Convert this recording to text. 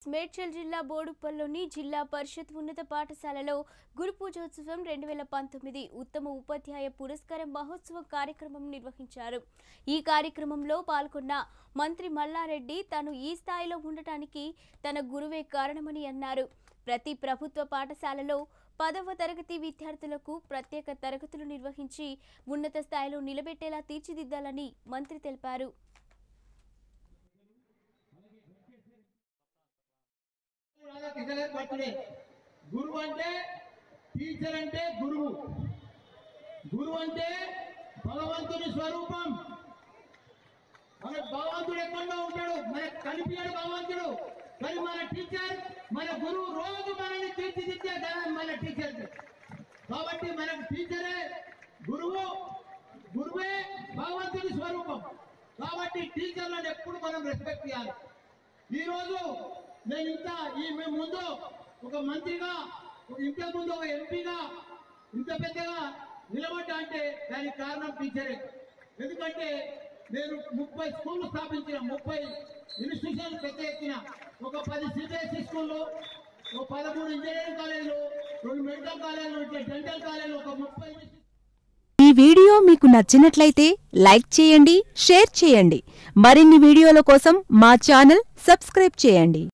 మేడ్చల్ జిల్లా బోడుప్పల్లోని జిల్లా పరిషత్ ఉన్నత పాఠశాలలో గురు పూజోత్సవం రెండు వేల పంతొమ్మిది ఉత్తమ ఉపాధ్యాయ పురస్కారం మహోత్సవం కార్యక్రమం నిర్వహించారు ఈ కార్యక్రమంలో పాల్గొన్న మంత్రి మల్లారెడ్డి తాను ఈ స్థాయిలో ఉండటానికి తన గురువే కారణమని అన్నారు ప్రతి ప్రభుత్వ పాఠశాలలో పదవ తరగతి విద్యార్థులకు ప్రత్యేక తరగతులు నిర్వహించి ఉన్నత స్థాయిలో నిలబెట్టేలా తీర్చిదిద్దాలని మంత్రి తెలిపారు రాధాకృష్ణ గారి బర్త్డే గురువు అంటే టీచర్ అంటే గురువు గురువు అంటే భగవంతుని స్వరూపం మన భగవంతుడు ఎక్కడో ఉంటాడు మనకు కనిపించాడు భగవంతుడు కానీ మన టీచర్ మన గురువు రోజు మనల్ని తీర్చిదిద్దే ధనం మన టీచర్ కాబట్టి మనకు టీచరే గురువు గురువే భగవంతుని స్వరూపం కాబట్టి టీచర్లను ఎప్పుడు మనం రెస్పెక్ట్ చేయాలి ఈ రోజు నేను ఇంత ఈ మీ ముందు ఒక మంత్రిగా ఇంత ముందు ఒక ఎంపీగా ఇంత పెద్దగా నిలబడ్డా అంటే దానికి కారణం టీచరే ఎందుకంటే నేను ముప్పై స్కూళ్ళు స్థాపించిన ముప్పై ఇన్స్టిట్యూషన్లు పెద్ద ఎత్తిన ఒక పది సిబిఎస్ఈ స్కూళ్ళు ఒక పదమూడు ఇంజనీరింగ్ కాలేజీలు రెండు మెడికల్ కాలేజీలు డెంటల్ కాలేజీలు ఒక ముప్పై ఇన్స్టిట్యూట్ ఈ వీడియో మీకు నచ్చినట్లయితే లైక్ చేయండి షేర్ చేయండి మరిన్ని వీడియోల కోసం మా ఛానల్ సబ్స్క్రైబ్ చేయండి